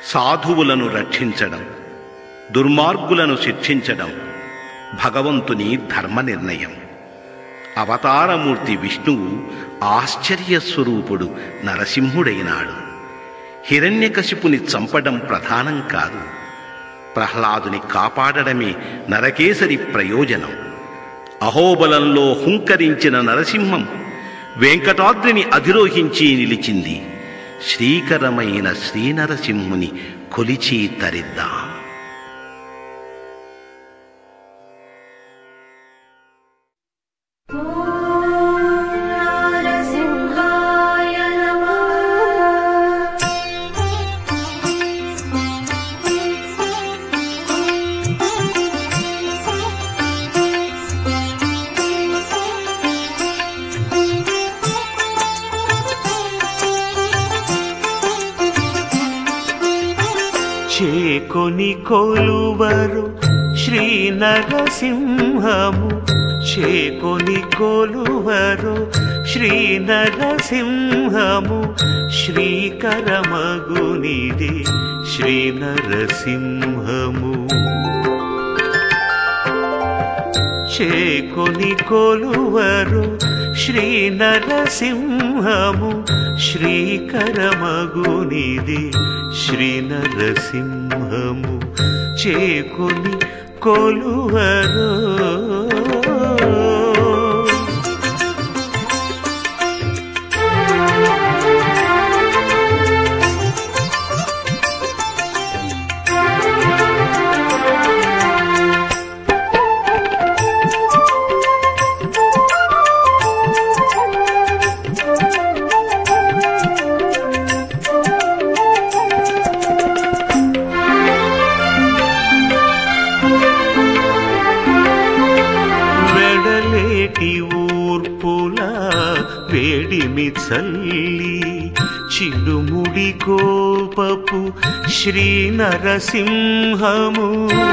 సాధువులను రక్షించడం దుర్మార్గులను శిక్షించడం భగవంతుని ధర్మ నిర్ణయం అవతారమూర్తి విష్ణువు ఆశ్చర్యస్వరూపుడు నరసింహుడైనాడు హిరణ్యకశిపుని చంపడం ప్రధానం కాదు ప్రహ్లాదుని కాపాడడమే నరకేసరి ప్రయోజనం అహోబలంలో హుంకరించిన నరసింహం వెంకటాద్రిని అధిరోహించి నిలిచింది శ్రీకరమైన శ్రీనరసింహుని కొలిచి తరిద్దాం नरसिंहाय नमः చేకొని కొలువరు శ్రీ నరసింహము చేకొని కొలువరు శ్రీ నరసింహము శ్రీకరమగునిది శ్రీ నరసింహము చేకొని కొలువరు శ్రీ నరసింహము శ్రీకరమగునిది శ్రీ నరసింహము చేకొని కొలువరు వెడలేటి ఊర్పుల వేడిమి చల్లి చిడుముడి కోపపు శ్రీ నరసింహము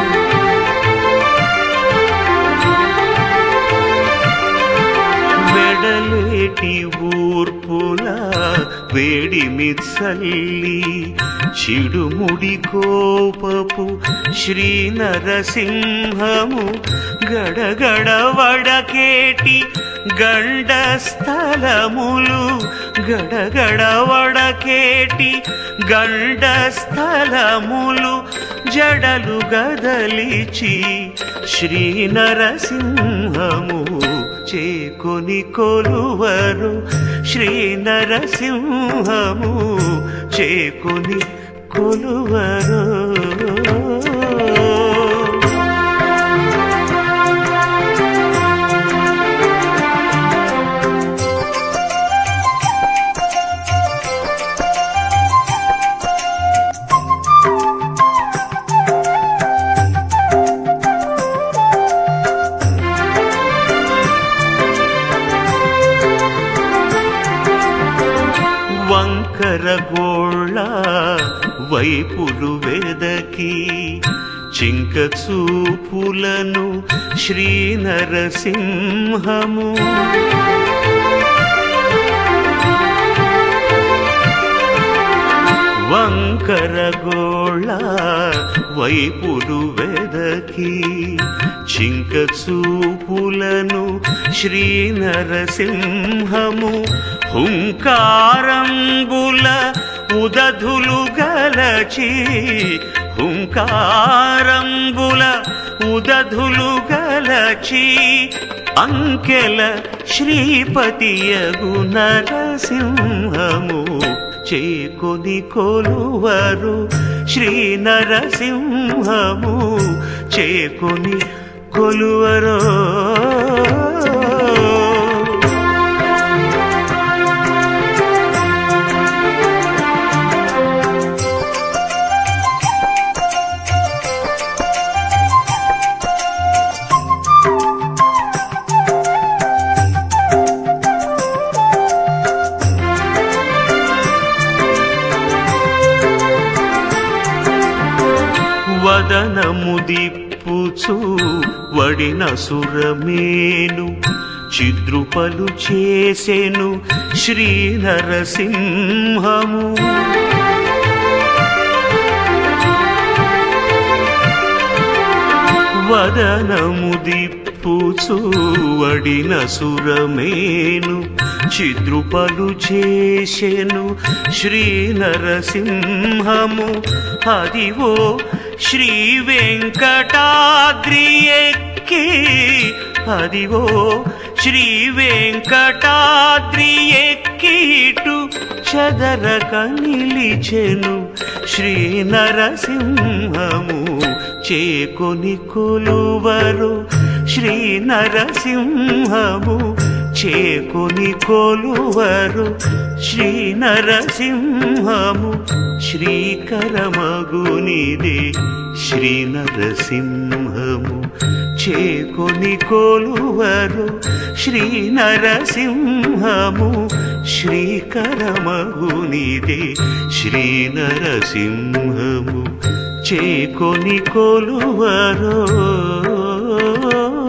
వెడలేటి ఊర్పుల వేడిమి చల్లి చిడుముడి కోపపు శ్రీ నరసింహము గడగడ వడకేటి గండ స్థలములు గడగడ వడకేటి గండ స్థలములు జడలు గదలిచి శ్రీ నరసింహము చేకొని కొలువరు శ్రీ నరసింహము చేకొని కొలువరు వంకర గోళ్ళ వైపులు వెదకి చింక చూపులను శ్రీ నరసింహము వంకర గోళ్ళ వైపులు వెదకి చింక చూపులను శ్రీ నరసింహము హుంకారంబుల ఉదధులు గలచి హుంకారంబుల ఉదధులు గలచి అంకెల శ్రీపతియగు నరసింహము చేకొని కొలువరు శ్రీ నరసింహము చేకొని కొలువరో వదనము దిప్పుచు వడిన సురమేను చిద్రుపలు చేసెను శ్రీ నరసింహము వదనము దిప్పుచూ వడిన సురమేను చిద్రుపలు చేసెను శ్రీ నరసింహము అదివో శ్రీ వెంకటాద్రి ఎక్కి అదివో శ్రీ వెంకటాద్రి ఎక్కిటు చదరక నిలిచెను శ్రీ నరసింహము చేకొని కొలువరు శ్రీ నరసింహము చేకొని కొలువరు శ్రీ నరసింహము శ్రీకరమగునిదే శ్రీ నరసింహము చేకొని కొలువరు శ్రీ నరసింహము శ్రీకరమగునిదే శ్రీ నరసింహము చేకొని కొలువరో